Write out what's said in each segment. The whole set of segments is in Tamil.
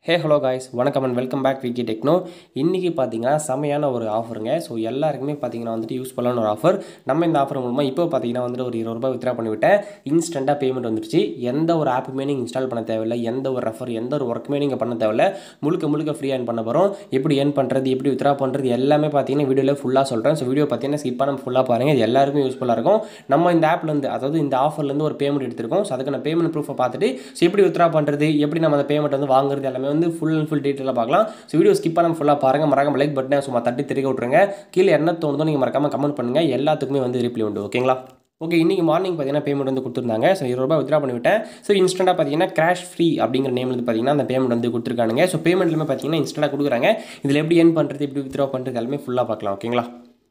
ஹே ஹலோ காய்ஸ் வணக்கம் and welcome back Vicky techno இன்றைக்கி பார்த்தீங்கன்னா செமையான ஒரு ஆஃபருங்க ஸோ எல்லாருக்குமே பார்த்தீங்கன்னா வந்துட்டு யூஸ்ஃபுல்லான ஒரு ஆஃபர் நம்ம இந்த ஆஃபர் மூலமாக இப்போ பார்த்தீங்கன்னா வந்துட்டு ஒரு இருபது ரூபாய் வித்ரா பண்ணிவிட்டேன் இன்ஸ்டண்ட்டாக பேமெண்ட் வந்துருச்சு எந்த ஒரு ஆப்புமே நீங்கள் இன்ஸ்டால் பண்ண தேவையில்லை எந்த ஒரு ரெஃபர் எந்த ஒரு ஒர்க்குமே நீங்கள் பண்ண தேவையில்ல முழுக்க முழுக்க ஃப்ரீயாக ஏர்ன் பண்ண போகிறோம் எப்படி ஏர்ன் பண்ணுறது எப்படி வித்ரா பண்ணுறது எல்லாமே பார்த்தீங்கன்னா வீடியோவில் ஃபுல்லாக சொல்கிறேன் ஸோ வீடியோ பார்த்தீங்கன்னா ஸ்கிப் பண்ண ஃபுல்லாக பாருங்கள் இது எல்லாருக்கும் யூஸ்ஃபுல்லாக இருக்கும் நம்ம இந்த ஆப்லேருந்து அதாவது இந்த ஆஃபர்லேருந்து ஒரு பேமெண்ட் எடுத்திருக்கோம் ஸோ அதுக்கான பேமெண்ட் ப்ரூஃபை பார்த்துட்டு ஸோ எப்படி வித்ரா பண்ணுறது எப்படி நம்ம அந்த பேமெண்ட் வந்து வாங்குறது எல்லாமே வந்து ஃபுல் அண்ட் ஃபுல் டீட்டெயிலாக பார்க்கலாம் ஸோ வீடியோ ஸ்கிப் பண்ணாமல் ஃபுல்லாக பாருங்கள் மறக்காம லைக் பட்டனை சும்மா தட்டி தெரிவிக்க விட்ருங்க கீழே என்ன தோணுதோ நீங்கள் மறக்காமல் கமெண்ட் பண்ணுங்கள் எல்லாத்துக்குமே வந்து ரிப்ளை உண்டு ஓகேங்களா ஓகே இன்றைக்கி மார்னிங் பார்த்தீங்கன்னா பேமெண்ட் வந்து கொடுத்துருந்தாங்க ஸோ இருபது ரூபாய் வித்ரா பண்ணிவிட்டேன் ஸோ இன்ஸ்டண்ட்டாக பார்த்தீங்கன்னா கிராஷ் ஃப்ரீ அப்படிங்கிற நேம் வந்து பார்த்தீங்கன்னா அந்த பேமெண்ட் வந்து கொடுத்துருக்கானுங்க ஸோ பேமெண்ட்லுமே பார்த்தீங்கன்னா இன்ஸ்டண்ட்டாக கொடுக்குறாங்க இதில் எப்படி ஏர்ன் பண்ணுறது எப்படி வித்ரா பண்ணுறது எல்லாமே ஃபுல்லாக பார்க்கலாம் ஓகேங்களா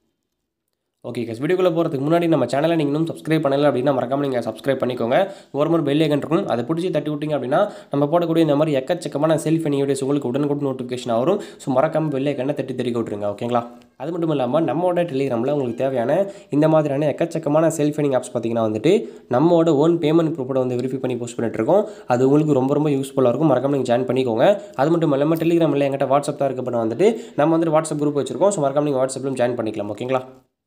ஓகே கஸ் வீடியோக்குள்ளே போகிறதுக்கு முன்னாடி நம்ம சேனலை நீங்கள் இன்னும் சப்ஸ்கிரைப் பண்ணல அப்படின்னா மறக்காம நீங்கள் சப்ஸ்கிரைப் பண்ணிக்கோங்க ஒரு முறை பெல் ஐக்கன் இருக்கும் அதை பிடிச்சி தட்டி விட்டீங்க அப்படின்னா நம்ம போடக்கூடிய இந்த மாதிரி எக்கச்சக்கமான செல்ஃப் எனி வீடியோஸ் உங்களுக்கு உடனுக்குடன் நோட்டிஃபிகேஷன் வரும் ஸோ மறக்காம பெல் ஐக்கனை தட்டி தெரிவிக்க விட்ருங்க ஓகேங்களா அது மட்டும் இல்லாமல் நம்மளோட டெலிகிராமில் உங்களுக்கு தேவையான இந்த மாதிரியான எக்கச்சக்கமான செல்ஃப் எனிங் ஆப்ஸ் பார்த்தீங்கன்னா வந்துட்டு நம்மளோட ஓன் பேமெண்ட் ப்ரூஃபோட வந்து வெரிஃபை பண்ணி போஸ்ட் பண்ணிட்டு இருக்கோம் அது உங்களுக்கு ரொம்ப ரொம்ப யூஸ்ஃபுல்லாக இருக்கும் மறக்காம நீங்கள் ஜாயின் பண்ணிக்கோங்க அது மட்டும் இல்லாமல் டெலிகிராமில் எங்கிட்ட வாட்ஸ்அப் தான் இருக்கப்பட்ட வந்துட்டு நம்ம வந்துட்டு வாட்ஸ்அப் குரூப் வச்சிருக்கோம் ஸோ மறக்காம நீங்கள் வாட்ஸ்அப்லையும் ஜாயின் பண்ணிக்கலாம் ஓகேங்களா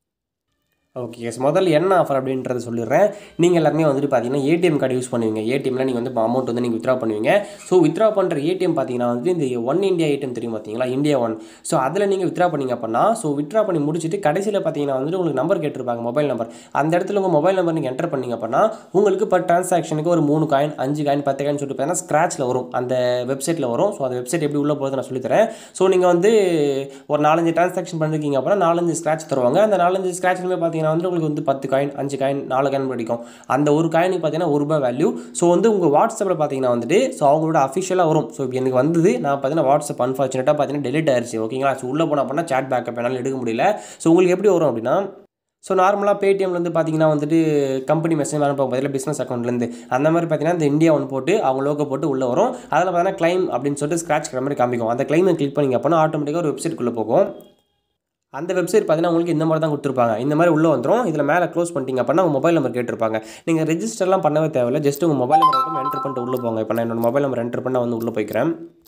ஓகே எஸ் முதல்ல என்ன ஆஃபர் அப்படின்றத சொல்லிடுறேன் நீங்கள் எல்லாருமே வந்துட்டு பார்த்தீங்கன்னா ஏடிஎம் கார்டு யூஸ் பண்ணுவீங்க ஏடிஎம்ல நீங்கள் வந்து அமௌண்ட் வந்து நீங்கள் வித்ரா பண்ணுவீங்க ஸோ வித்ரா பண்ணுற ஏடிஎம் பார்த்தீங்கன்னா வந்து இந்த ஒன் இந்தியா ஏடிஎம் தெரியும் பார்த்தீங்களா இந்தியா ஒன் ஸோ அதில் நீங்கள் வித்ரா பண்ணீங்க அப்படின்னா ஸோ வித்ரா பண்ணி முடிச்சுட்டு கடைசியில் பார்த்தீங்கன்னா வந்துட்டு உங்களுக்கு நம்பர் கேட்டிருப்பாங்க மொபைல் நம்பர் அந்த இடத்துல உங்கள் மொபைல் நம்பர் நீங்கள் என்டர் பண்ணீங்க அப்படின்னா உங்களுக்கு பர் டிரான்சாக்ஷனுக்கு ஒரு மூணு காயின் அஞ்சு காயின் பத்து காயின் சொல்லிட்டு பார்த்தீங்கன்னா ஸ்க்ராச்சில் வரும் அந்த வெப்சைட்டில் வரும் ஸோ அந்த வெப்சைட் எப்படி உள்ளே போகிறது நான் சொல்லித்தரேன் ஸோ நீங்கள் வந்து ஒரு நாலஞ்சு டிரான்சாக்ஷன் பண்ணிருக்கீங்க அப்படின்னா நாலஞ்சு ஸ்க்ராட்ச் தருவாங்க அந்த நாலஞ்சு ஸ்க்ராட்ச்லுமே பார்த்தீங்கன்னா வந்து உங்களுக்கு வந்து பத்து காயின் அஞ்சு காயின் நாலு காயின் படிக்கும் அந்த ஒரு காயினுக்கு பார்த்தீங்கன்னா ஒரு ரூபாய் வேல்யூ ஸோ வந்து உங்கள் வாட்ஸ்அப்பில் பார்த்தீங்கன்னா வந்துட்டு ஸோ அவங்களோட அஃபிஷியலாக வரும் ஸோ இப்போ எனக்கு வந்தது நான் பார்த்தீங்கன்னா வாட்ஸ்அப் அன்ஃபார்ச்சுனேட்டாக பார்த்தீங்கன்னா டெலிட் ஆயிடுச்சு ஓகேங்களா ஸோ உள்ளே போனால் அப்படின்னா சேட் பேக்கப் என்னால் எடுக்க முடியல ஸோ உங்களுக்கு எப்படி வரும் அப்படின்னா ஸோ நார்மலாக பேடிஎம்லேருந்து பார்த்தீங்கன்னா வந்துட்டு கம்பெனி மெசேஜ் அனுப்ப பதிலாக பிஸ்னஸ் அக்கௌண்ட்லேருந்து அந்த மாதிரி பார்த்தீங்கன்னா இந்த இந்தியா ஒன்று போட்டு அவங்க லோக்கோ போட்டு உள்ளே வரும் அதில் பார்த்தீங்கன்னா கிளைம் அப்படின்னு சொல்லிட்டு ஸ்க்ராட்ச் மாதிரி காமிக்கும் அந்த கிளைமை கிளிக் பண்ணிங்க அப்படின்னா ஆட்டோமேட்டிக்காக ஒரு வெப்சைட்குள்ளே போகும் அந்த வெப்சைட் பார்த்தீங்கன்னா உங்களுக்கு இந்த மாதிரி தான் கொடுத்துருப்பாங்க இந்த மாதிரி உள்ளே வந்துடும் இதில் மேலே க்ளோஸ் பண்ணிட்டீங்க அப்படின்னா உங்கள் மொபைல் நம்பர் கேட்டிருப்பாங்க நீங்கள் ரெஜிஸ்டர்லாம் பண்ணவே தேவையில்ல ஜஸ்ட் உங்கள் மொபைல் நம்பர் மட்டும் என்டர் பண்ணிட்டு உள்ளே போங்க இப்போ நான் என்னோட மொபைல் நம்பர் என்டர் பண்ண வந்து உள்ளே போய்க்கிறேன்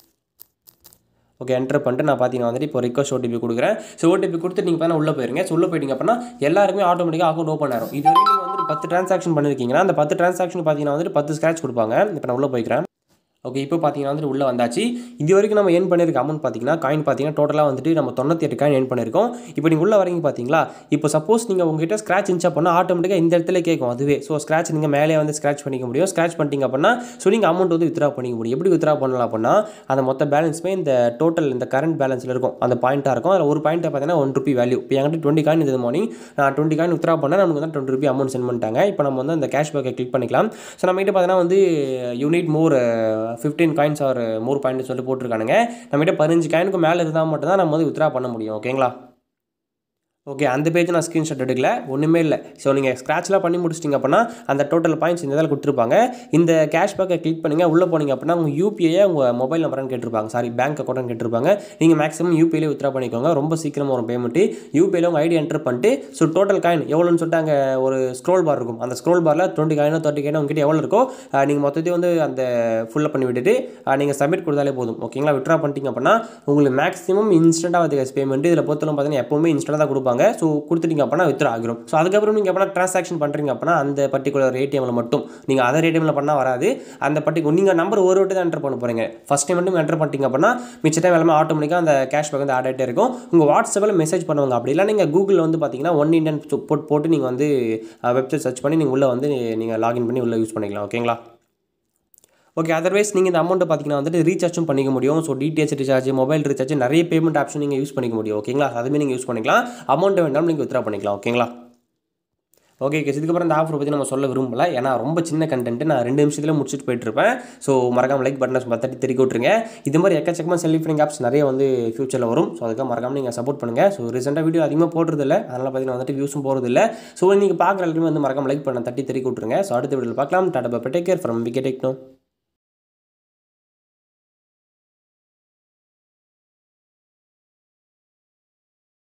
ஓகே என்டர் பண்ணிட்டு நான் பார்த்தீங்கன்னா வந்துட்டு இப்போ ரிக்வஸ்ட் ஓடிபி கொடுக்குறேன் ஸோ ஓடிபி கொடுத்து நீங்கள் பார்த்தா உள்ளே போயிருங்க ஸோ உள்ளே போயிட்டீங்க அப்படின்னா எல்லாருமே ஆட்டோமேட்டிக்காக அக்கௌண்ட் ஓப்பன் ஆகும் இது வரைக்கும் நீங்கள் வந்துட்டு பத்து ட்ரான்சாக்ஷன் பண்ணியிருக்கீங்கன்னா அந்த பத்து ட்ரான்சாக்ஷன் பார்த்தீங்கன்னா வந்துட்டு பத்து ஸ்க்ராட்ச் கொடுப்பாங்க இப்போ நான் உள்ளே போய்க்கிறேன் ஓகே இப்போ பார்த்தீங்கன்னா வந்துட்டு உள்ளே வந்தாச்சு இது வரைக்கும் நம்ம ஏன் பண்ணியிருக்க அமௌண்ட் பார்த்தீங்கன்னா காயின் பார்த்தீங்கன்னா டோட்டலாக வந்துட்டு நம்ம தொண்ணூற்றி எட்டு காயின் ஏன் பண்ணியிருக்கோம் இப்போ நீங்கள் உள்ளே வரீங்க பார்த்தீங்களா இப்போ சப்போஸ் நீங்கள் உங்ககிட்ட ஸ்க்ராச் இருந்துச்சு அப்படின்னா ஆட்டோமேட்டிக்காக இந்த இடத்துல கேட்கும் அதுவே ஸோ ஸ்க்ராச் நீங்கள் மேலே வந்து ஸ்க்ராச் பண்ணிக்க முடியும் ஸ்க்ராச் பண்ணிட்டீங்க அப்படின்னா ஸோ நீங்கள் அமௌண்ட் வந்து வித்ரா பண்ணிக்க முடியும் எப்படி வித்ரா பண்ணலாம் அப்படின்னா அந்த மொத்த பேலன்ஸுமே இந்த டோட்டல் இந்த கரண்ட் பேலன்ஸில் இருக்கும் அந்த பாயிண்ட்டாக இருக்கும் அதில் ஒரு பாயிண்ட்டை பார்த்தீங்கன்னா ஒன் ருபி வேல்யூ இப்போ என்கிட்ட டுவெண்ட்டி காயின் இது மார்னிங் நான் டுவெண்ட்டி காயின் வித்ரா பண்ணால் நமக்கு வந்து டுவெண்ட்டி ருபி அமௌண்ட் சென்ட் பண்ணிட்டாங்க இப்போ நம்ம வந்து அந்த கேஷ் பேக்கை கிளிக் பண்ணிக்கலாம் ஸோ நம்மகிட்ட பார்த்தீங்கன்னா வந்து unit more fifteen coins or more point சொல்லி போட்டிருக்கானுங்க நம்மகிட்ட பதினஞ்சு காயினுக்கு மேலே இருந்தால் மட்டும் தான் நம்ம வந்து வித்ரா பண்ண முடியும் ஓகேங்களா ஓகே அந்த பேஜ் நான் ஸ்க்ரீன்ஷாட் எடுக்கல ஒன்றுமே இல்லை ஸோ நீங்கள் ஸ்க்ராட்ச்லாம் பண்ணி முடிச்சிட்டிங்க அப்படின்னா அந்த டோட்டல் பாயிண்ட்ஸ் இந்த இதில் கொடுத்துருப்பாங்க இந்த கேஷ்பேக்கை கிளிக் பண்ணுங்கள் உள்ளே போனீங்க அப்படின்னா உங்கள் யூபிஐ உங்கள் மொபைல் நம்பர்னு கேட்டிருப்பாங்க சாரி பேங்க் அக்கௌண்ட்னு கேட்டிருப்பாங்க நீங்கள் மேக்ஸிமம் யூபிஐலே வித்ரா பண்ணிக்கோங்க ரொம்ப சீக்கிரமாக வரும் பேமெண்ட்டு யூபிஐல உங்கள் ஐடி என்டர் பண்ணிட்டு ஸோ டோட்டல் காயின் எவ்வளோன்னு சொல்லிட்டு அங்கே ஒரு ஸ்க்ரோல் பார் இருக்கும் அந்த ஸ்க்ரோல் பாரில் டுவெண்ட்டி காயினோ தேர்ட்டி காயினோ உங்ககிட்ட எவ்வளோ இருக்கோ நீங்கள் மொத்தத்தையும் வந்து அந்த ஃபுல்லாக பண்ணி விட்டுட்டு நீங்கள் சப்மிட் கொடுத்தாலே போதும் ஓகேங்களா வித்ரா பண்ணிட்டீங்க அப்படின்னா உங்களுக்கு மேக்ஸிமம் இன்ஸ்டண்ட்டாக வந்து பேமெண்ட் இதில் பொறுத்தவரை பார்த்தீங்கன்னா எப்போவுமே இன்ஸ்டண்ட்டாக தான் கொடுப்பாங்க ஸோ கொடுத்துட்டீங்க அப்படின்னா வித்ரா ஆகிரும் ஸோ அதுக்கப்புறம் நீங்கள் எப்படின்னா ட்ரான்சாக்ஷன் பண்ணுறீங்க அப்படின்னா அந்த பர்டிகுலர் ஏடிஎம்மில் மட்டும் நீங்கள் அதர் ஏடிஎம்மில் பண்ணால் வராது அந்த பர்டிகுலர் நீங்கள் நம்பர் ஒரு வாட்டி தான் என்டர் பண்ண போகிறீங்க ஃபஸ்ட் டைம் மட்டும் என்டர் பண்ணிட்டீங்க அப்படின்னா மிச்ச டைம் எல்லாமே ஆட்டோமேட்டிக்காக அந்த கேஷ்பேக் வந்து ஆட் ஆகிட்டே இருக்கும் உங்கள் வாட்ஸ்அப்பில் மெசேஜ் பண்ணுவாங்க அப்படி இல்லை நீங்கள் கூகுளில் வந்து பார்த்தீங்கன்னா ஒன் இண்டியன் போட்டு போட்டு நீங்கள் வந்து வெப்சைட் சர்ச் பண்ணி நீங்கள் உள்ளே வந்து நீங்கள் லாகின் பண்ணி உள்ளே யூஸ் பண்ணிக்கலாம் ஓகேங்களா ஓகே அதர்வைஸ் நீங்கள் இந்த அமௌண்ட்டை பார்த்தீங்கன்னா வந்துட்டு ரீசார்ஜும் பண்ணிக்க முடியும் so DTH recharge mobile recharge நிறைய பேமெண்ட் ஆப்ஷன் நீங்கள் யூஸ் பண்ணிக்க முடியும் ஓகேங்களா அதுவுமே நீங்கள் யூஸ் பண்ணிக்கலாம் அமௌண்ட்டை வேண்டாம் நீங்கள் வித்ரா பண்ணிக்கலாம் ஓகேங்களா ஓகே கேஸ் இதுக்கப்புறம் இந்த ஆஃபர் பற்றி நம்ம சொல்ல விரும்பல ஏன்னா ரொம்ப சின்ன கண்டென்ட் நான் ரெண்டு நிமிஷத்தில் முடிச்சுட்டு போயிட்டுருப்பேன் ஸோ மறக்காம லைக் பட்டனை தட்டி தெரிவிக்க விட்ருங்க இது மாதிரி எக்கச்சக்கமாக செல்ஃபினிங் ஆப்ஸ் நிறைய வந்து ஃபியூச்சரில் வரும் ஸோ அதுக்காக மறக்காம நீங்கள் சப்போர்ட் பண்ணுங்கள் ஸோ ரீசெண்டாக வீடியோ அதிகமாக போடுறதில்ல அதனால் பார்த்தீங்கன்னா வந்துட்டு வியூஸும் போகிறதில்ல ஸோ நீங்கள் பார்க்குற எல்லாருமே வந்து மறக்காம லைக் பண்ண தட்டி தெரிவிக்க விட்ருங்க ஸோ அடுத்த வீடியோவில் பார்க்கலாம் tata take care from Vicky techno